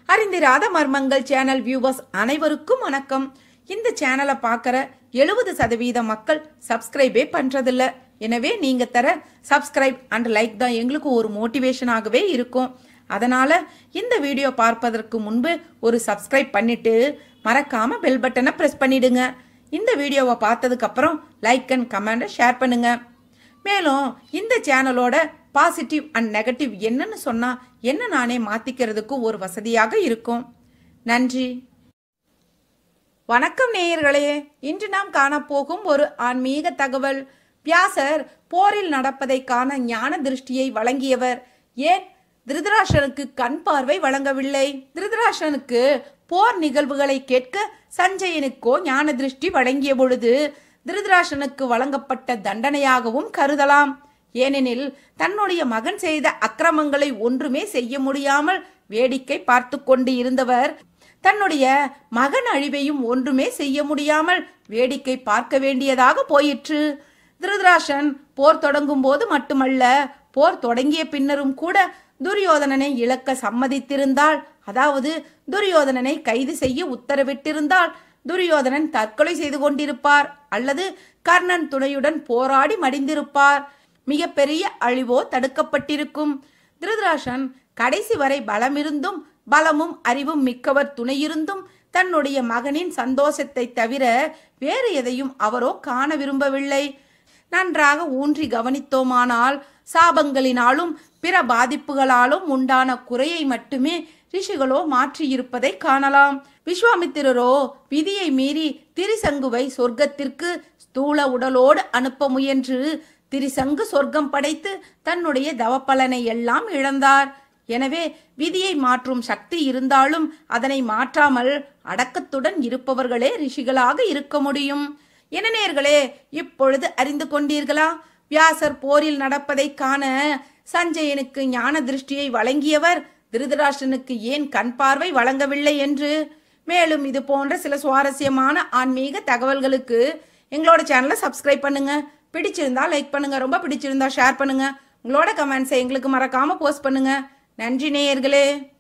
அறிந்திராத மர்மங்கள் channel viewers அனைவருக்கும் வணக்கம் இந்த சேனலை பார்க்குற எழுபது சதவீத மக்கள் சப்ஸ்கிரைபே பண்றதில்ல எனவே நீங்க தர சப்ஸ்கிரைப் அண்ட் லைக் தான் எங்களுக்கு ஒரு மோட்டிவேஷனாகவே இருக்கும் அதனால இந்த வீடியோ பார்ப்பதற்கு முன்பு ஒரு சப்ஸ்கிரைப் பண்ணிட்டு மறக்காம பெல் பட்டனை பிரஸ் பண்ணிடுங்க இந்த வீடியோவை பார்த்ததுக்கு அப்புறம் லைக் அண்ட் கமெண்ட் ஷேர் பண்ணுங்க மேலும் இந்த சேனலோட பாசிட்டிவ் அண்ட் நெகட்டிவ் என்னன்னு சொன்னா என்ன நானே மாத்திக்கிறதுக்கு ஒரு வசதியாக இருக்கும் நன்றி வணக்கம் நேயர்களே இன்று நாம் காணப்போகும் ஒரு ஆன்மீக தகவல் வியாசர் போரில் நடப்பதை காண ஞான திருஷ்டியை வழங்கியவர் ஏன் திருதராஷ்டனுக்கு கண் பார்வை வழங்கவில்லை திருதராஷ்டனுக்கு போர் நிகழ்வுகளை கேட்க சஞ்சயனுக்கோ ஞான திருஷ்டி வழங்கிய பொழுது திருதராஷ்டனுக்கு வழங்கப்பட்ட தண்டனையாகவும் கருதலாம் ஏனெனில் தன்னுடைய மகன் செய்த அக்கிரமங்களை ஒன்றுமே செய்ய முடியாமல் வேடிக்கை பார்த்து கொண்டு இருந்தவர் தன்னுடைய மகன் அழிவையும் ஒன்றுமே செய்ய முடியாமல் வேடிக்கை பார்க்க வேண்டியதாக போயிற்று திருதராஷன் போர் தொடங்கும் போது மட்டுமல்ல போர் தொடங்கிய பின்னரும் கூட துரியோதனனை இழக்க சம்மதித்திருந்தால் அதாவது துரியோதனனை கைது செய்ய உத்தரவிட்டிருந்தால் துரியோதனன் தற்கொலை செய்து கொண்டிருப்பார் அல்லது கர்ணன் துணையுடன் போராடி மடிந்திருப்பார் மிகப்பெரிய அழிவோ தடுக்கப்பட்டிருக்கும் திருதராஷன் கடைசி வரை பலமிருந்தும் பலமும் அறிவும் மிக்கவர் துணையிருந்தும் தன்னுடைய மகனின் சந்தோஷத்தை தவிர வேறு எதையும் அவரோ காண விரும்பவில்லை நன்றாக ஊன்றி கவனித்தோமானால் சாபங்களினாலும் பிற பாதிப்புகளாலும் உண்டான குறையை மட்டுமே ரிஷிகளோ மாற்றியிருப்பதை காணலாம் விஸ்வாமித்திரரோ விதியை மீறி திரிசங்குவை சொர்க்கத்திற்கு ஸ்தூல உடலோடு அனுப்ப முயன்று திரிசங்கு சொர்க்கம் படைத்து தன்னுடைய தவப்பலனை எல்லாம் இழந்தார் எனவே விதியை மாற்றும் சக்தி இருந்தாலும் அதனை மாற்றாமல் அடக்கத்துடன் இருப்பவர்களே ரிஷிகளாக இருக்க முடியும் என்ன நேர்களே இப்பொழுது அறிந்து கொண்டீர்களா வியாசர் போரில் நடப்பதை காண சஞ்சயனுக்கு ஞான திருஷ்டியை வழங்கியவர் திருதராஷ்டனுக்கு ஏன் கண் பார்வை வழங்கவில்லை என்று மேலும் இது போன்ற சில சுவாரஸ்யமான ஆன்மீக தகவல்களுக்கு எங்களோட சேனலை சப்ஸ்கிரைப் பண்ணுங்க பிடிச்சிருந்தா லைக் பண்ணுங்க ரொம்ப பிடிச்சிருந்தா ஷேர் பண்ணுங்க உங்களோட கமெண்ட்ஸை எங்களுக்கு மறக்காம போஸ்ட் பண்ணுங்க நன்றி நேயர்களே